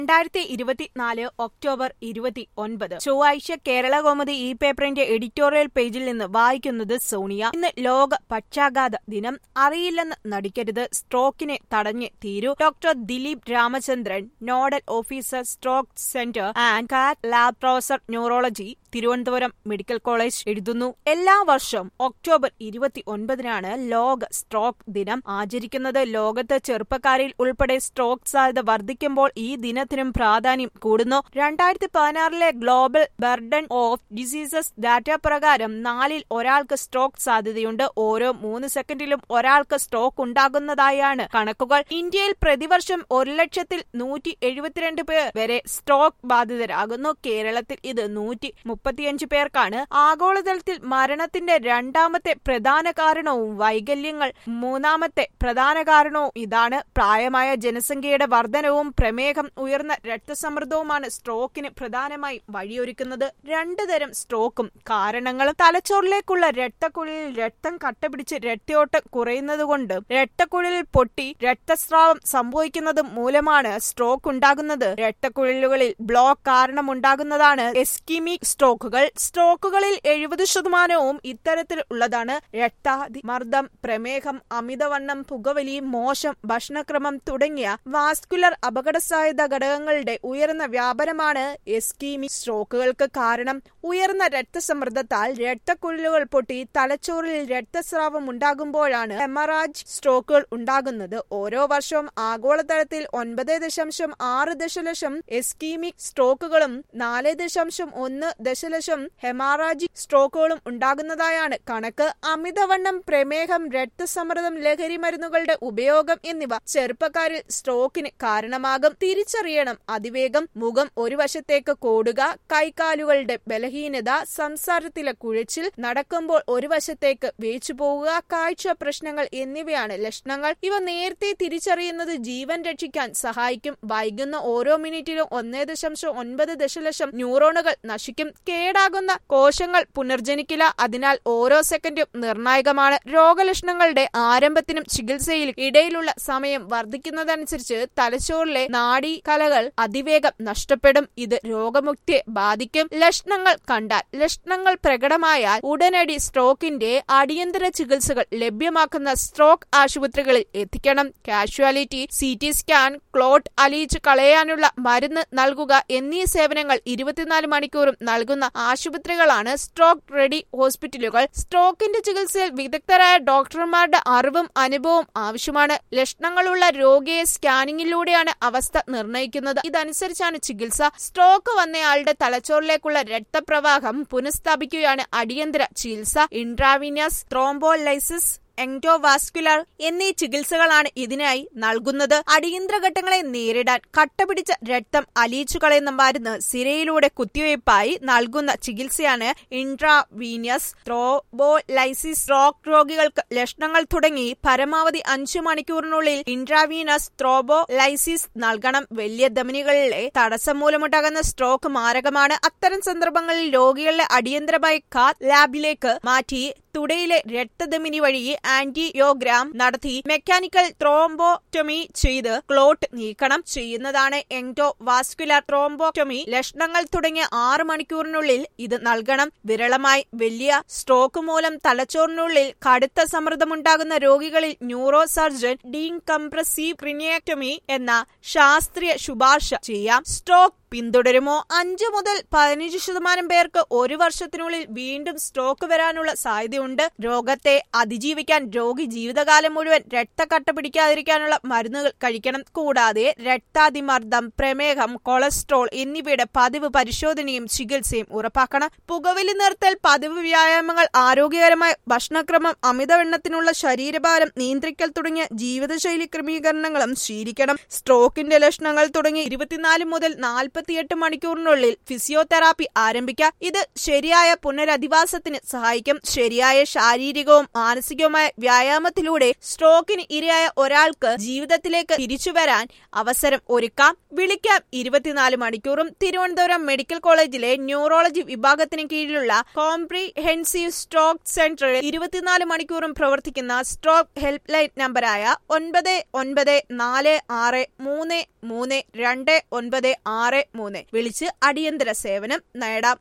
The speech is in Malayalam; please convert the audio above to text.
രണ്ടായിരത്തി ഇരുപത്തിനാല് ഒക്ടോബർ ഇരുപത്തി ഒൻപത് ചൊവ്വാഴ്ച കേരള കോമതി ഈ പേപ്പറിന്റെ എഡിറ്റോറിയൽ പേജിൽ നിന്ന് വായിക്കുന്നത് സോണിയ ഇന്ന് ലോക പക്ഷാഘാത ദിനം അറിയില്ലെന്ന് നടിക്കരുത് സ്ട്രോക്കിനെ തടഞ്ഞ് തീരൂ doctor Dileep Ramachandran nodal officer stroke centre and cath lab professor neurology Thiruvananthapuram medical college എഴുതുന്നു എല്ലാ വർഷവും ഒക്ടോബർ ഇരുപത്തി ഒൻപതിനാണ് ലോക സ്ട്രോക്ക് ദിനം ആചരിക്കുന്നത് ലോകത്ത് ചെറുപ്പക്കാരിൽ ഉൾപ്പെടെ സ്ട്രോക്ക് സാധ്യത വർദ്ധിക്കുമ്പോൾ ഈ ദിനത്തിനും പ്രാധാന്യം കൂടുന്നു രണ്ടായിരത്തി പതിനാറിലെ global burden of diseases data പ്രകാരം നാലിൽ ഒരാൾക്ക് സ്ട്രോക്ക് സാധ്യതയുണ്ട് ഓരോ മൂന്ന് സെക്കൻഡിലും ഒരാൾക്ക് സ്ട്രോക്ക് ഉണ്ടാകുന്നതായാണ് കണക്കുകൾ ഇന്ത്യയിൽ പ്രതിവർഷം ഒരു ലക്ഷത്തിൽ നൂറ്റി എഴുപത്തിരണ്ട് പേർ വരെ സ്ട്രോക്ക് ബാധിതരാകുന്നു കേരളത്തിൽ ഇത് നൂറ്റി മുപ്പത്തിയഞ്ച് പേർക്കാണ് ആഗോളതലത്തിൽ മരണത്തിന്റെ രണ്ടാമത്തെ പ്രധാന കാരണവും വൈകല്യങ്ങൾ മൂന്നാമത്തെ പ്രധാന കാരണവും ഇതാണ് പ്രായമായ ജനസംഖ്യയുടെ വർധനവും പ്രമേഹം ഉയർന്ന രക്തസമ്മർദ്ദവുമാണ് സ്ട്രോക്കിന് പ്രധാനമായും വഴിയൊരുക്കുന്നത് രണ്ടു തരം സ്ട്രോക്കും കാരണങ്ങളും തലച്ചോറിലേക്കുള്ള രക്തക്കുഴലിൽ രക്തം കട്ടപിടിച്ച് രക്തയോട്ടം കുറയുന്നതുകൊണ്ട് രക്തക്കുഴലിൽ പൊട്ടി രക്തസ്രാവം സംഭവിക്കുന്നത് മൂലമാണ് സ്ട്രോക്ക് ഉണ്ടാകുന്നത് രക്തക്കുഴലുകളിൽ ബ്ലോക്ക് കാരണമുണ്ടാകുന്നതാണ് എസ്കിമിക് സ്ട്രോക്കുകൾ സ്ട്രോക്കുകളിൽ എഴുപത് ശതമാനവും ഇത്തരത്തിൽ ഉള്ളതാണ് രക്താതിമർദ്ദം പ്രമേഹം അമിതവണ്ണം പുകവലി മോശം ഭക്ഷണക്രമം തുടങ്ങിയ വാസ്കുലർ അപകട സാധ്യത ഘടകങ്ങളുടെ ഉയർന്ന വ്യാപനമാണ് എസ്കീമിക് സ്ട്രോക്കുകൾക്ക് കാരണം ഉയർന്ന രക്തസമ്മർദ്ദത്താൽ രക്തക്കുഴലുകൾ പൊട്ടി തലച്ചോറിൽ രക്തസ്രാവം ഉണ്ടാകുമ്പോഴാണ് ഹെമറാജ് സ്ട്രോക്കുകൾ ഉണ്ടാകുന്നത് ഓരോ വർഷവും ആഗോളതലത്തിൽ ഒൻപത് ദശാംശം ആറ് ദശലക്ഷം എസ്കീമിക് സ്ട്രോക്കുകളും നാല് ദശാംശം ഒന്ന് ദശലക്ഷം ഹെമാറാജിക് സ്ട്രോക്കുകളും ഉണ്ടാകുന്നതായാണ് കണക്ക് അമിതവണ്ണം പ്രമേഹം രക്തസമ്മർദ്ദം ലഹരി മരുന്നുകളുടെ ഉപയോഗം എന്നിവ ചെറുപ്പക്കാരിൽ സ്ട്രോക്കിന് കാരണമാകും തിരിച്ചറിയണം അതിവേഗം മുഖം ഒരു വശത്തേക്ക് കോടുക കൈകാലുകളുടെ ബലഹീനത സംസാരത്തിലെ കുഴച്ചിൽ നടക്കുമ്പോൾ ഒരു വശത്തേക്ക് വേച്ചു പോവുക കാഴ്ച പ്രശ്നങ്ങൾ എന്നിവയാണ് ലക്ഷണങ്ങൾ ഇവ നേരത്തെ തിരിച്ചറിയുന്നത് ജീവൻ രക്ഷിക്കാൻ സഹായിക്കും വൈകുന്ന ഓരോ മിനിറ്റിലും ഒന്നേ ദശാംശം ഒൻപത് ദശലക്ഷം ന്യൂറോണുകൾ നശിക്കും കേടാകുന്ന കോശങ്ങൾ പുനർജനിക്കില്ല അതിനാൽ ഓരോ സെക്കൻഡും നിർണായകമാണ് രോഗലക്ഷണങ്ങളുടെ ആരംഭത്തിനും ചികിത്സയിലും ഇടയിലുള്ള സമയം വർദ്ധിക്കുന്നതനുസരിച്ച് തലച്ചോറിലെ നാഡീകലകൾ അതിവേഗം നഷ്ടപ്പെടും ഇത് രോഗമുക്തിയെ ബാധിക്കും ലക്ഷണങ്ങൾ കണ്ടാൽ ലക്ഷണങ്ങൾ പ്രകടമായാൽ ഉടനടി സ്ട്രോക്കിന്റെ അടിയന്തര ചികിത്സകൾ ലഭ്യമാക്കുന്ന സ്ട്രോക്ക് ആശുപത്രികളിൽ എത്തിക്കണം casualty C T scan clot അലിയിച്ച് കളയാനുള്ള മരുന്ന് നൽകുക എന്നീ സേവനങ്ങൾ ഇരുപത്തിനാല് മണിക്കൂറും നൽകുന്ന ആശുപത്രികളാണ് സ്ട്രോക്ക് റെഡി ഹോസ്പിറ്റലുകൾ സ്ട്രോക്കിന്റെ ചികിത്സയിൽ വിദഗ്ധരായ ഡോക്ടർമാരുടെ അറിവും അനുഭവവും ആവശ്യമാണ് ലക്ഷണങ്ങളുള്ള രോഗിയെ സ്കാനിങ്ങിലൂടെയാണ് അവസ്ഥ നിർണ്ണയിക്കുന്നത് ഇതനുസരിച്ചാണ് ചികിത്സ സ്ട്രോക്ക് വന്നയാളുടെ തലച്ചോറിലേക്കുള്ള രക്തപ്രവാഹം പുനഃസ്ഥാപിക്കുകയാണ് അടിയന്തര ചികിത്സ ഇൻട്രാവിനസ് ത്രോംബോലൈസിസ് എൻഡോവാസ്കുലർ എന്നീ ചികിത്സകളാണ് ഇതിനായി നൽകുന്നത് അടിയന്തര ഘട്ടങ്ങളെ നേരിടാൻ കട്ടപിടിച്ച രക്തം അലിയിച്ചു കളയുന്ന മരുന്ന് സിരയിലൂടെ കുത്തിവയ്പായി നൽകുന്ന ചികിത്സയാണ് ഇൻട്രാവീനിയസ് ത്രോബോലൈസിസ് സ്ട്രോക്ക് രോഗികൾക്ക് ലക്ഷണങ്ങൾ തുടങ്ങി പരമാവധി അഞ്ചു മണിക്കൂറിനുള്ളിൽ ഇൻട്രാവീനസ് ത്രോബോലൈസിസ് നൽകണം വലിയ ധമനികളിലെ തടസ്സം മൂലമുണ്ടാകുന്ന സ്ട്രോക്ക് മാരകമാണ് അത്തരം സന്ദർഭങ്ങളിൽ രോഗികളെ അടിയന്തരമായി കാത്ത് ലാബിലേക്ക് മാറ്റി തുടയിലെ രക്തധമനി വഴി ആന്റിയോഗ്രാം നടത്തി മെക്കാനിക്കൽ ത്രോംബോട്ടമി ചെയ്ത് ക്ലോട്ട് നീക്കണം ചെയ്യുന്നതാണ് എൻഡോ വാസ്കുലർ ത്രോംബോട്ടമി ലക്ഷണങ്ങൾ തുടങ്ങിയ ആറ് മണിക്കൂറിനുള്ളിൽ ഇത് നൽകണം വിരളമായി വലിയ സ്ട്രോക്ക് മൂലം തലച്ചോറിനുള്ളിൽ കടുത്ത സമ്മർദ്ദമുണ്ടാകുന്ന രോഗികളിൽ ന്യൂറോ സർജൻ ഡീകംപ്രസീവ് ക്രിനിയക്ടമി എന്ന ശാസ്ത്രീയ ശുപാർശ ചെയ്യാം സ്ട്രോക്ക് പിന്തുടരുമോ അഞ്ചു മുതൽ പതിനഞ്ച് ശതമാനം പേർക്ക് ഒരു വർഷത്തിനുള്ളിൽ വീണ്ടും സ്ട്രോക്ക് വരാനുള്ള സാധ്യതയുണ്ട് രോഗത്തെ അതിജീവിക്കാൻ രോഗി ജീവിതകാലം മുഴുവൻ രക്തക്കട്ട പിടിക്കാതിരിക്കാനുള്ള മരുന്നുകൾ കഴിക്കണം കൂടാതെ രക്താതിമർദ്ദം പ്രമേഹം കൊളസ്ട്രോൾ എന്നിവയുടെ പതിവ് പരിശോധനയും ചികിത്സയും ഉറപ്പാക്കണം പുകവലി നിർത്തൽ പതിവ് വ്യായാമങ്ങൾ ആരോഗ്യകരമായ ഭക്ഷണക്രമം അമിതവെണ്ണത്തിനുള്ള ശരീരഭാരം നിയന്ത്രിക്കൽ തുടങ്ങിയ ജീവിതശൈലി ക്രമീകരണങ്ങളും ശീലിക്കണം സ്ട്രോക്കിന്റെ ലക്ഷണങ്ങൾ തുടങ്ങി ഇരുപത്തിനാല് മുതൽ നാൽപ്പത് നാൽപ്പത്തിയെട്ട് മണിക്കൂറിനുള്ളിൽ ഫിസിയോതെറാപ്പി ആരംഭിക്കാം ഇത് ശരിയായ പുനരധിവാസത്തിന് സഹായിക്കും ശരിയായ ശാരീരികവും മാനസികവുമായ വ്യായാമത്തിലൂടെ സ്ട്രോക്കിന് ഇരയായ ഒരാൾക്ക് ജീവിതത്തിലേക്ക് തിരിച്ചുവരാൻ അവസരം ഒരുക്കാം വിളിക്കാം ഇരുപത്തിനാല് മണിക്കൂറും തിരുവനന്തപുരം മെഡിക്കൽ കോളേജിലെ ന്യൂറോളജി വിഭാഗത്തിന് കീഴിലുള്ള കോംപ്രിഹെൻസീവ് സ്ട്രോക്ക് സെന്ററിൽ ഇരുപത്തിനാല് മണിക്കൂറും പ്രവർത്തിക്കുന്ന സ്ട്രോക്ക് ഹെൽപ്പ് ലൈൻ നമ്പറായ ഒൻപത് ഒൻപത് നാല് ആറ് മൂന്ന് മൂന്ന് രണ്ട് ഒൻപത് ആറ് മൂന്ന് വിളിച്ച് അടിയന്തര സേവനം നേടാം